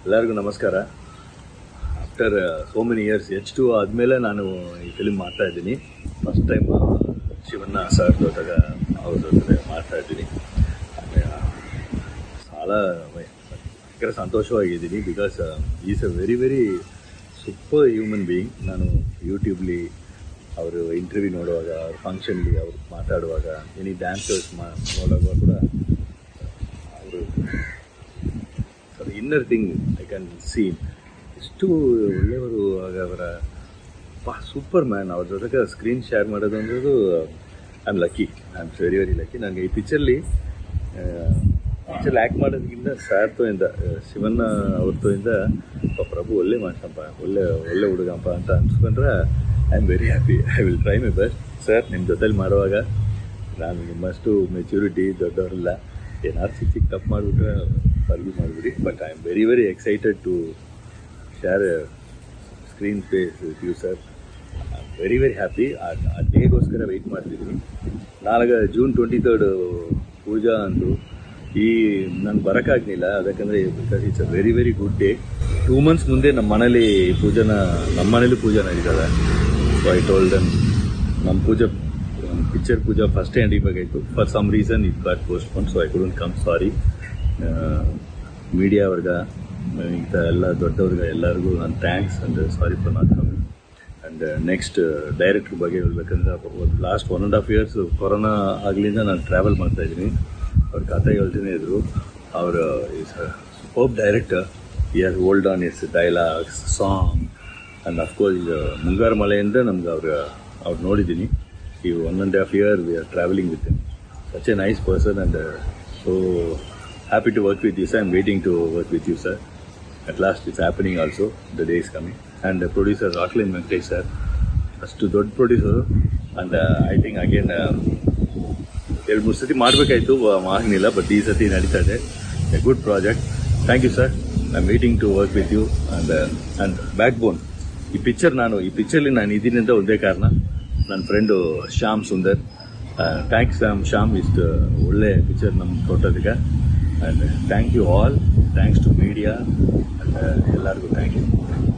ಎಲ್ಲರಿಗೂ ನಮಸ್ಕಾರ after so many years ಎಚ್ ಟು ಆದಮೇಲೆ ನಾನು ಈ ಫಿಲ್ಮ್ ಮಾಡ್ತಾ ಇದ್ದೀನಿ ಫಸ್ಟ್ ಟೈಮ್ ಶಿವಣ್ಣ ಸರ್ ಜೊತೆಗೆ ಅವ್ರ ಜೊತೆ ಮಾಡ್ತಾ ಇದ್ದೀನಿ ಆಮೇಲೆ ಭಾಳ ಭಯಂಕರ ಸಂತೋಷವಾಗಿದ್ದೀನಿ because is a very very super human being ನಾನು ಯೂಟ್ಯೂಬ್ಲಿ ಅವರು ಇಂಟರ್ವ್ಯೂ ನೋಡುವಾಗ ಅವ್ರ ಫಂಕ್ಷನ್ಲಿ ಅವ್ರು ಮಾತಾಡುವಾಗ ಎನಿ ಡ್ಯಾನ್ಸರ್ಸ್ ಮಾ ನೋಡುವಾಗ ಕೂಡ ಅವರು inner thing I can see ಎಷ್ಟು ಒಳ್ಳೆಯವರು ಆಗ ಅವರ ಪಾ ಸೂಪರ್ ಮ್ಯಾನ್ ಅವ್ರ ಜೊತೆಗೆ ಸ್ಕ್ರೀನ್ ಶೇರ್ ಮಾಡೋದು ಅನ್ನೋದು I am lucky I am very very lucky ನನಗೆ ಈ ಪಿಕ್ಚರ್ಲಿ ಪಿಕ್ಚರ್ ಆ್ಯಕ್ಟ್ ಮಾಡೋದಕ್ಕಿಂತ ಸಾರ್ಥದಿಂದ ಶಿವಣ್ಣ ಅವ್ರತೋಯಿಂದ ಪ್ರಭು ಒಳ್ಳೆ ಮನುಷ್ಯಪ್ಪ ಒಳ್ಳೆ ಒಳ್ಳೆ ಹುಡುಗಪ್ಪ ಅಂತ ಅನ್ಸ್ಕೊಂಡ್ರೆ I am very happy I will try my best sir ನಿಮ್ಮ ಜೊತೆಲಿ ಮಾಡುವಾಗ ನಾನು ನಿಮ್ಮಷ್ಟು ಮೆಚ್ಯೂರಿಟಿ ದೊಡ್ಡವರಲ್ಲ ಏನಾದ್ರು ಚಿಕ್ಕ ಚಿಕ್ಕ ತಪ್ಪು ಮಾಡಿಬಿಟ್ರೆ ಫರ್ಗಿ ಮಾಡಿಬಿಡಿ but I am very very excited to share screen space with you sir very very happy ಆ ಡೇಗೋಸ್ಕರ ವೆಯ್ಟ್ ಮಾಡ್ತಿದ್ದೀನಿ ನಾಲ್ಕು ಜೂನ್ ಟ್ವೆಂಟಿ ತರ್ಡ್ ಪೂಜಾ ಅಂದು ಈ ನಾನು ಬರೋಕ್ಕಾಗಲಿಲ್ಲ ಅದಕ್ಕಂದರೆ because it's a very very good day two months ಮುಂದೆ ನಮ್ಮ ಮನೇಲಿ ಪೂಜನ ನಮ್ಮ ಮನೇಲಿ ಪೂಜಾ ನಡೀತದೆ ಸೊ ಐ ಟೋಲ್ಡ್ ನಮ್ಮ ಪೂಜಾ ಪಿಕ್ಚರ್ ಪೂಜಾ ಫಸ್ಟ್ ನಡಿಬೇಕಾಯಿತು for some reason it got postpone so I couldn't come sorry media ಅವ್ರಿಗ ಇಂಥ ಎಲ್ಲ ದೊಡ್ಡವ್ರಿಗೆ ಎಲ್ಲರಿಗೂ ನಾನು thanks and sorry for not coming and next director ಬಗ್ಗೆ ಹೇಳ್ಬೇಕಂದ್ರೆ ಒಂದು last one and half years corona ಆಗಲಿಂದ ನಾನು ಟ್ರಾವೆಲ್ ಮಾಡ್ತಾ ಇದ್ದೀನಿ ಅವ್ರ ಕತೆ ಹೇಳ್ತಾನೆ ಇದ್ರು ಅವರು ಇಸ್ ಸೂಪರ್ ಡೈರೆಕ್ಟರ್ ಈ has old on is dialogues song and of course ಮುಂಗಾರು ಮಳೆಯಿಂದ ನಮ್ಗೆ ಅವ್ರ ಅವ್ರು ನೋಡಿದ್ದೀನಿ ಈ one and half year we are traveling with such a nice person and so happy to work with you sir I am waiting to work with you sir at last it's happening also the day is coming and producer Rockline Venkatesh sir ಅಷ್ಟು ದೊಡ್ಡ producer and I think again ಎರಡು ಮೂರು ಸತಿ ಮಾಡಬೇಕಾಯ್ತು ಆಗಲಿಲ್ಲ but ಈ ಸತಿ ನಡೀತಾ ಇದೆ a good project thank you sir I am waiting to work with you and and backbone ಈ ಪಿಕ್ಚರ್ ನಾನು ಈ ಪಿಕ್ಚರ್ಲಿ ನಾನು ಇದ್ದೀನಿ ಅಂತ ಒಂದೇ ಕಾರಣ ನನ್ನ ಫ್ರೆಂಡು ಶ್ಯಾಮ್ ಸುಂದರ್ ಥ್ಯಾಂಕ್ಸ್ ಶ್ಯಾಮ್ ಶ್ಯಾಮ್ ಇಷ್ಟು ಒಳ್ಳೆ ಪಿಕ್ಚರ್ ನಮ್ಗೆ ಕೊಟ್ಟೋದಕ್ಕೆ and thank you all thanks to media and ಎಲ್ಲರಿಗೂ ಥ್ಯಾಂಕ್ ಯು